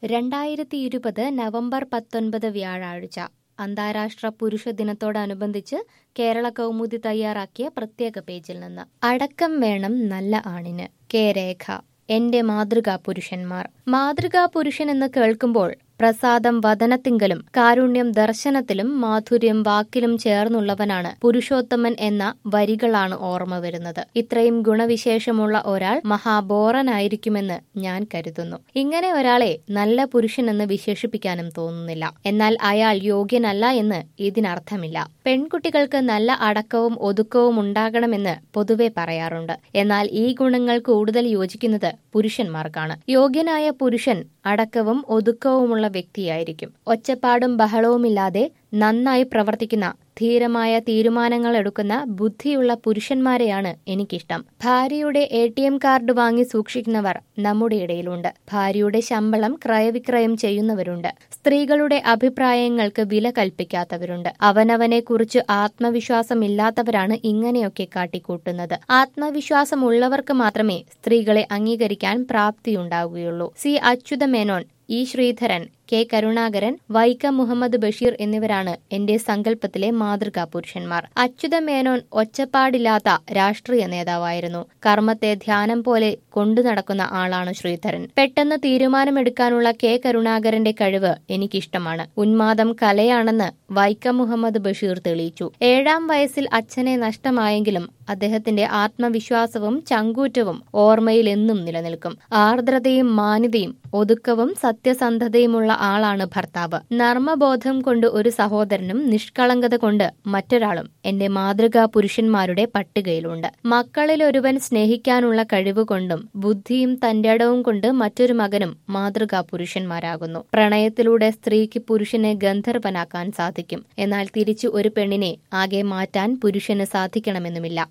രണ്ടായിരത്തി ഇരുപത് നവംബർ പത്തൊൻപത് വ്യാഴാഴ്ച അന്താരാഷ്ട്ര പുരുഷ ദിനത്തോടനുബന്ധിച്ച് കേരള കൗമുദി തയ്യാറാക്കിയ പ്രത്യേക പേജിൽ നിന്ന് അടക്കം വേണം നല്ല ആണിന് കെ രേഖ എന്റെ മാതൃകാ പുരുഷന്മാർ മാതൃകാ പുരുഷൻ എന്ന് കേൾക്കുമ്പോൾ പ്രസാദം വദനത്തിങ്കലും കാരുണ്യം ദർശനത്തിലും മാധുര്യം വാക്കിലും ചേർന്നുള്ളവനാണ് പുരുഷോത്തമൻ എന്ന വരികളാണ് ഓർമ്മ വരുന്നത് ഇത്രയും ഗുണവിശേഷമുള്ള ഒരാൾ മഹാബോറനായിരിക്കുമെന്ന് ഞാൻ കരുതുന്നു ഇങ്ങനെ ഒരാളെ നല്ല പുരുഷനെന്ന് വിശേഷിപ്പിക്കാനും തോന്നുന്നില്ല എന്നാൽ അയാൾ യോഗ്യനല്ല എന്ന് ഇതിനർത്ഥമില്ല പെൺകുട്ടികൾക്ക് നല്ല അടക്കവും ഒതുക്കവും ഉണ്ടാകണമെന്ന് പൊതുവെ പറയാറുണ്ട് എന്നാൽ ഈ ഗുണങ്ങൾ കൂടുതൽ യോജിക്കുന്നത് പുരുഷന്മാർക്കാണ് യോഗ്യനായ പുരുഷൻ അടക്കവും ഒതുക്കവുമുള്ള വ്യക്തിയായിരിക്കും ഒച്ചപ്പാടും ബഹളവുമില്ലാതെ നന്നായി പ്രവർത്തിക്കുന്ന ധീരമായ തീരുമാനങ്ങൾ എടുക്കുന്ന ബുദ്ധിയുള്ള പുരുഷന്മാരെയാണ് എനിക്കിഷ്ടം ഭാര്യയുടെ എ ടി എം കാർഡ് വാങ്ങി സൂക്ഷിക്കുന്നവർ നമ്മുടെ ഇടയിലുണ്ട് ഭാര്യയുടെ ശമ്പളം ക്രയവിക്രയം ചെയ്യുന്നവരുണ്ട് സ്ത്രീകളുടെ അഭിപ്രായങ്ങൾക്ക് വില കൽപ്പിക്കാത്തവരുണ്ട് അവനവനെ കുറിച്ച് ആത്മവിശ്വാസമില്ലാത്തവരാണ് ഇങ്ങനെയൊക്കെ കാട്ടിക്കൂട്ടുന്നത് ആത്മവിശ്വാസമുള്ളവർക്ക് മാത്രമേ സ്ത്രീകളെ അംഗീകരിക്കാൻ പ്രാപ്തിയുണ്ടാവുകയുള്ളൂ C Achutha Menon E Sreedharan K Karunakaran Vaikom Muhammad Basheer എന്നിവരാണ് എന്റെ സങ്കല്പത്തിലെ മാതൃകാ പുരുഷന്മാർ അച്യുത മേനോൻ ഒച്ചപ്പാടില്ലാത്ത രാഷ്ട്രീയ നേതാവായിരുന്നു കർമ്മത്തെ ധ്യാനം പോലെ കൊണ്ടു നടക്കുന്ന ആളാണ് ശ്രീധരൻ പെട്ടെന്ന് തീരുമാനമെടുക്കാനുള്ള കെ കരുണാകരന്റെ കഴിവ് എനിക്കിഷ്ടമാണ് ഉന്മാദം കലയാണെന്ന് വൈക്കം മുഹമ്മദ് ബഷീർ തെളിയിച്ചു ഏഴാം വയസ്സിൽ അച്ഛനെ നഷ്ടമായെങ്കിലും അദ്ദേഹത്തിന്റെ ആത്മവിശ്വാസവും ചങ്കൂറ്റവും ഓർമ്മയിൽ എന്നും നിലനിൽക്കും ആർദ്രതയും മാന്യതയും ഒതുക്കവും സത്യസന്ധതയുമുള്ള ആളാണ് ഭർത്താവ് നർമ്മബോധം കൊണ്ട് ഒരു സഹോദരനും നിഷ്കളങ്കത കൊണ്ട് മറ്റൊരാളും എന്റെ മാതൃകാ പുരുഷന്മാരുടെ പട്ടികയിലുണ്ട് മക്കളിൽ ഒരുവൻ സ്നേഹിക്കാനുള്ള കഴിവ് കൊണ്ടും ബുദ്ധിയും തന്റെടവും കൊണ്ട് മറ്റൊരു മകനും മാതൃകാ പുരുഷന്മാരാകുന്നു പ്രണയത്തിലൂടെ സ്ത്രീക്ക് പുരുഷനെ ഗന്ധർവനാക്കാൻ സാധിക്കും എന്നാൽ തിരിച്ചു ഒരു പെണ്ണിനെ ആകെ മാറ്റാൻ പുരുഷന് സാധിക്കണമെന്നുമില്ല